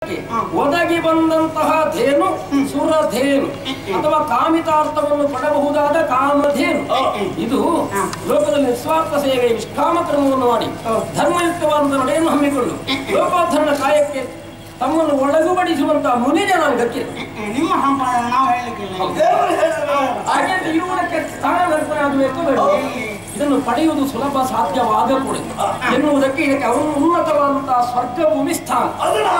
ಒದಗಿ ಬಂದಂತಹ ಧೇನು ಸುರಧೇನು ಅಥವಾ ಕಾಮಿತಾರ್ಥವನ್ನು ಪಡಬಹುದಾದ ಕಾಮಧೇನು ಇದು ಲೋಕದಲ್ಲಿ ನಿಸ್ವಾರ್ಥ ಸೇವೆ ನಿಷ್ಕಾಮ ಕರ್ಮವನ್ನು ಮಾಡಿ ಧರ್ಮಯುಕ್ತವಾದ ನಡೆಯನ್ನು ಹಮ್ಮಿಕೊಂಡು ಲೋಕೋದ್ಧರಣ ಕಾಯಕ್ಕೆ ತಮ್ಮನ್ನು ಒಳಗುಬಡಿಸುವಂತಹ ಮುನಿ ಜನಾಂಗಕ್ಕೆ ನಿಮ್ಮ ಸಂಪಾದನೆ ನಾವು ಹೇಳಲಿಕ್ಕಿಲ್ಲ ದೇವರು ಹೇಳಿದ್ರು ಹಾಗೆ ಇರುವುದಕ್ಕೆ ಸ್ಥಾನ ಕಲ್ಪನೆ ಆಗಬೇಕು ಬೇಡ ಇದನ್ನು ಪಡೆಯುವುದು ಸುಲಭ ಸಾಧ್ಯವಾಗಕೂಡದು ಎನ್ನುವುದಕ್ಕೆ ಇದಕ್ಕೆ ಅವನು ಉನ್ನತವಾದಂತಹ ಸ್ವರ್ಗ ಭೂಮಿ ಸ್ಥಾನ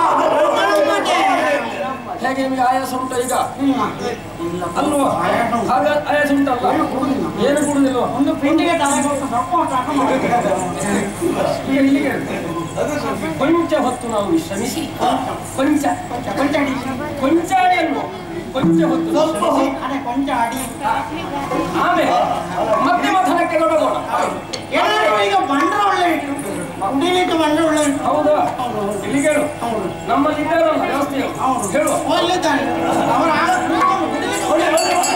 ಹೇಗೆ ನಿಮಗೆ ಆಯಾಸ ಉಂಟ ಈಗ ಅಲ್ವಾ ಹಾಗ ಆಯಾಸ ಉಂಟಲ್ಲ ಏನು ಕೊಡುದಿಲ್ವ ಒಂದು ಪಿಂಡಿಗೆ ತಲೆ ಕೊಟ್ಟು ಸೊಪ್ಪು ಹಾಕೊಂಡು ಈಗ ಇಲ್ಲಿಗೆ ಕೊಂಚ ಹೊತ್ತು ನಾವು ವಿಶ್ರಮಿಸಿ ಕೊಂಚ ಕೊಂಚಡಿ ಕೊಂಚಾಡಿಯನ್ನು ಕೊಂಚ ಹೊತ್ತು ವಿಶ್ರಮಿಸಿ ಅದೇ ಕೊಂಚ ಅಡಿ ಆಮೇಲೆ ಮಧ್ಯಮ ಥನಕ್ಕೆ ತೊಡಗೋಣ ಎಲ್ಲರೂ ಈಗ ಬಂಡ್ರ ಒಳ್ಳೆ ಇಟ್ಟು ಕುಡಿಲಿಕ್ಕೆ ಬಂಡ್ರ ಒಳ್ಳೆ ಇಟ್ಟು ಹೌದಾ ಇಲ್ಲಿ ಕೇಳು ನಮ್ಮಲ್ಲಿ ಇದ್ದಾರಲ್ಲ ವ್ಯವಸ್ಥೆಯು ಹೇಳುವ ಒಳ್ಳೆದಾನೆ ಅವರ ಆಗ ಕೂತ್ಕೊಂಡು ಕುಡಿಲಿಕ್ಕೆ ಒಳ್ಳೆ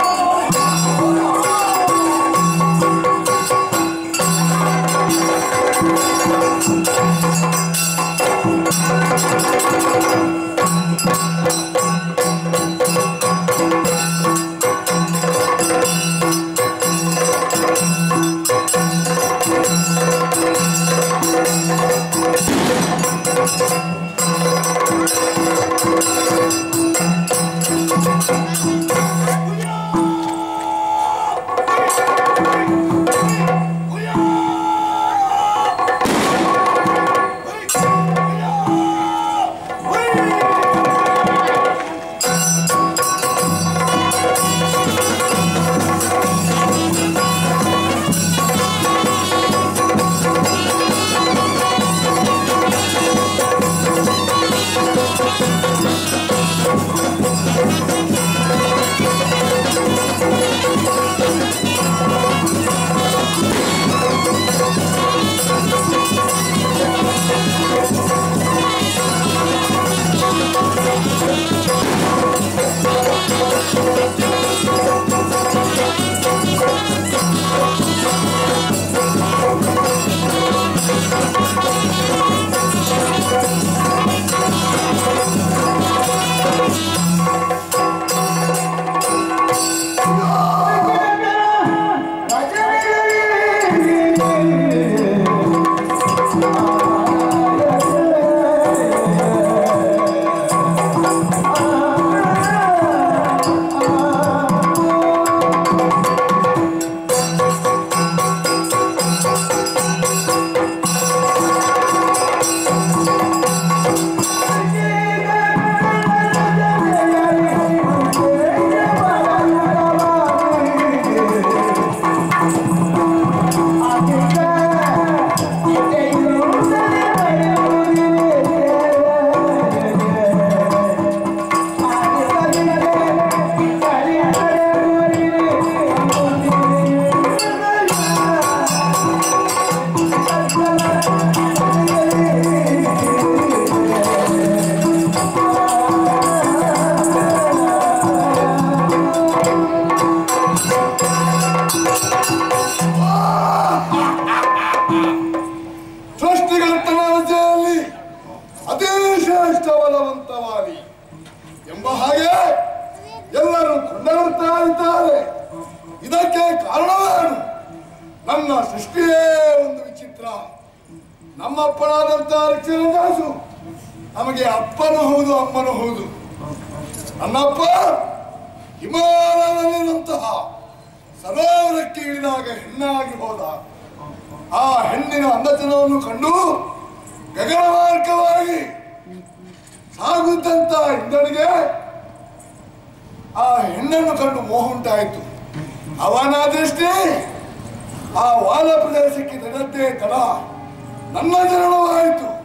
ಸೃಷ್ಟಿಕರ್ತನ ರಜೆಯಲ್ಲಿ ಅತಿ ಶ್ರೇಷ್ಠ ಬಲವಂತವಾದಿ ಎಂಬ ಹಾಗೆ ಎಲ್ಲರೂ ಕೊಂಡಾಡ್ತಾ ಇದ್ದಾರೆ ಇದಕ್ಕೆ ಕಾರಣವೇನು ನನ್ನ ಸೃಷ್ಟಿಯೇ ಒಂದು ವಿಚಿತ್ರ ನಮ್ಮಪ್ಪನಾದಂತಹ ರಕ್ಷಣದಾಸು ನಮಗೆ ಅಪ್ಪನೂ ಹೌದು ಅಮ್ಮನೂ ಹೌದು ನನ್ನಪ್ಪ ಹಿಮಾಲಯದಲ್ಲಿರುವಂತಹ ಸರೋವರಕ್ಕೆ ಇಳಿದಾಗ ಹೆಣ್ಣಾಗಿ ಹೋದ ಆ ಹೆಣ್ಣಿನ ಅಂದತನವನ್ನು ಕಂಡು ಗಗನ ಮಾರ್ಗವಾಗಿ ಸಾಗುತ್ತಂತ ಇಂದನಿಗೆ ಆ ಹೆಣ್ಣನ್ನು ಕಂಡು ಮೋಹ ಉಂಟಾಯಿತು ಅವನ ದೃಷ್ಟಿ ಆ ವಾಲ ಪ್ರದೇಶಕ್ಕೆ ತಡದ್ದೇ ತಡ ನನ್ನ ಜನನವಾಯಿತು